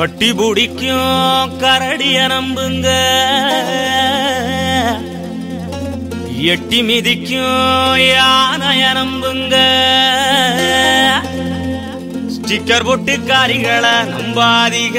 கட்டி பிடிக்கும் கரடிய நம்புங்க எட்டி மிதிக்கும் யானைய நம்புங்க ஸ்டிக்கர் போட்டு காரிகளை நம்பாதீங்க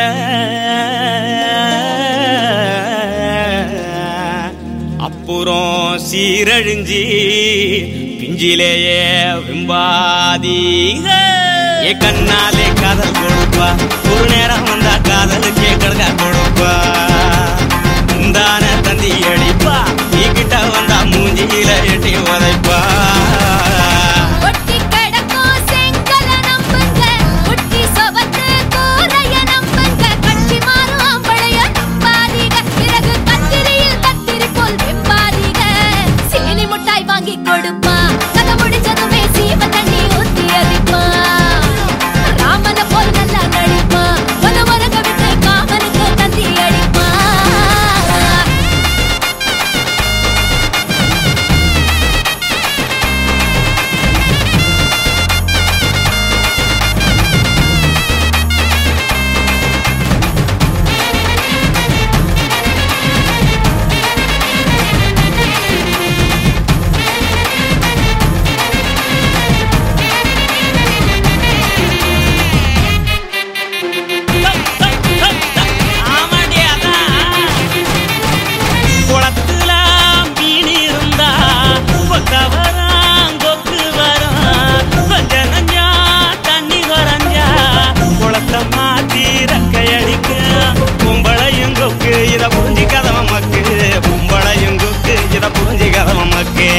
அப்புறம் சீரழிஞ்சி பிஞ்சிலேயே விம்பாதீக ஏ கண்ணாலே காதல் கொடுப்பா ஒரு நேரம் வந்தா காதலுக்கே கடக்க கொடுப்பா முந்தான தந்தி அடிப்பா நீ கிட்ட வந்தா மூஞ்சியில எட்டி உதைப்பா ஒட்டி கிடக்கும் செங்கல நம்புங்க ஒட்டி சொவத்து கூரைய நம்புங்க கட்சி மாறும் ஆம்பளைய நம்பாதீங்க பிறகு கத்திரியில் கத்திரி போல் வெம்பாதீங்க சீனி முட்டாய் வாங்கி கொடுப்பா கதை முடிச்சதுமே சீவ தண்ணி ஊத்தி அடிப்பா ராமன போல் நல்லா நடிப்பா முத முருக விட்டு காமனுக்கு தந்தி அடிப்பா ஆமாண்டி, அதான். குளத்துல மீன் இருந்தா கொத்த வரும், கொக்கு வரும். கொஞ்ச நஞ்சா தண்ணி குறைஞ்சா குளத்தை மாத்தி ரெக்கையடிக்கும். பொம்பளையும் கொக்கு இத புரிஞ்சு கதவ மக்கு பொம்பளையும் கொக்கு இத புரிஞ்சு கதவ மக்கு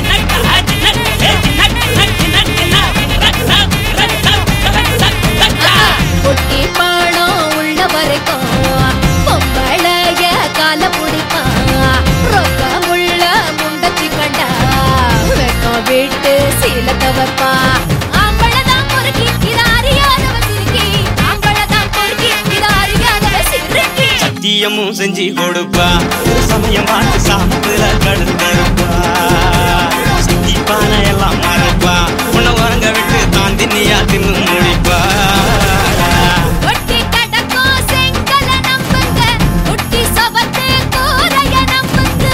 ஒட்டி பாடம் உள்ள வரைக்கும் பொம்பளைய கால பிடிப்பான் ரொக்கம் உள்ள முண்டச்சி கண்டா வெக்கம் விட்டு சீலத்தை வைப்பான் ஆம்பளதான் பொறுக்கி இது அறியாதவ சிறுக்கி ஆம்பளதான் பொறுக்கி இது அறியாதவ சிறுக்கி சத்தியமும் செஞ்சு கொடுப்பா ஒரு சமயம் பார்த்து சாமத்துல கடுத்தருப்பா சித்திப்பான எல்லாம் மறப்பா உன்னை உறங்க விட்டு தான் தின்னியா தின்னு முடிப்பா ஒட்டி கடக்கும் செங்கல நம்புங்க ஒட்டி சவத்து கூரைய நம்புங்க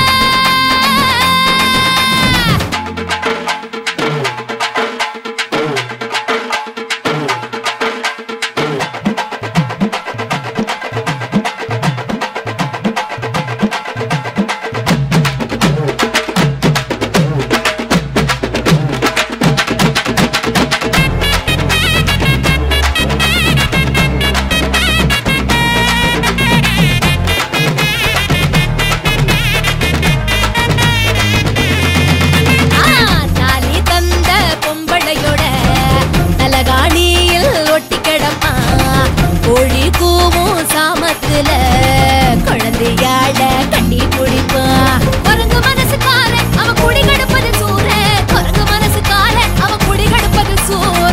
ஆ, தாலி தந்த பொம்பளையோட தலகாணியில் ஒட்டி கிடப்பா கோழி கூவும் சாமத்துல குழந்தையாட கட்டி பிடிப்பா குரங்கு மனசுக்கார அவ குடி கடுப்பது சூற குரங்கு மனசுக்கார அவ குடி கடுப்பது சூற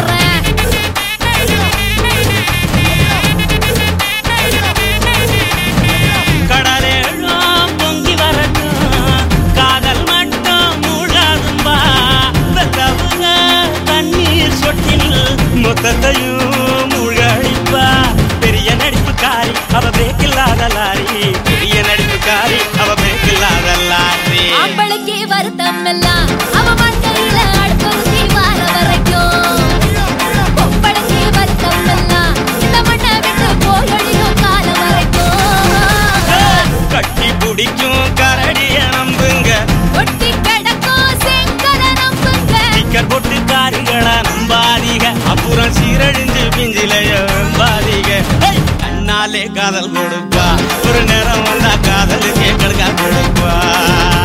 கடலேழும் பொங்கி வரட்டும் காதல் மட்டும் மூழ்காதும்பா பெத்தவங்க தண்ணீர் சொட்டில் மொத்தத்தையும் மூழ்கடிப்பா பெரிய நடிப்புக்காரி அவ பிரேக் இல்லாத லாரி பெரிய நடிப்புக்காரி அவ பிரேக் இல்லாத லாரி ஆம்பளைக்கு வருத்தம் எல்லாம் அவ வாழ்க்கையில அடுத்தொருத்தி வார வரைக்கும் பொம்பளைக்கு வருத்தம் எல்லாம் இந்த மண்ணை விட்டு போயடியும் காலம் வரைக்கும் கட்டி பிடிக்கும் கரடிய நம்புங்க ஒட்டி கிடக்கும் செங்கல நம்புங்க ஸ்டிக்கர் போட்டு காரிகளை நம்பாதீங்க அப்புறம் சீரழிஞ்சு பிஞ்சிலைய நம்பாதீங்க ஹேய்! கண்ணாலே காதல் கொடுப்பா ஒரு நேரம் வந்தா காதலுக்கே கடுக்கா கொடுப்பா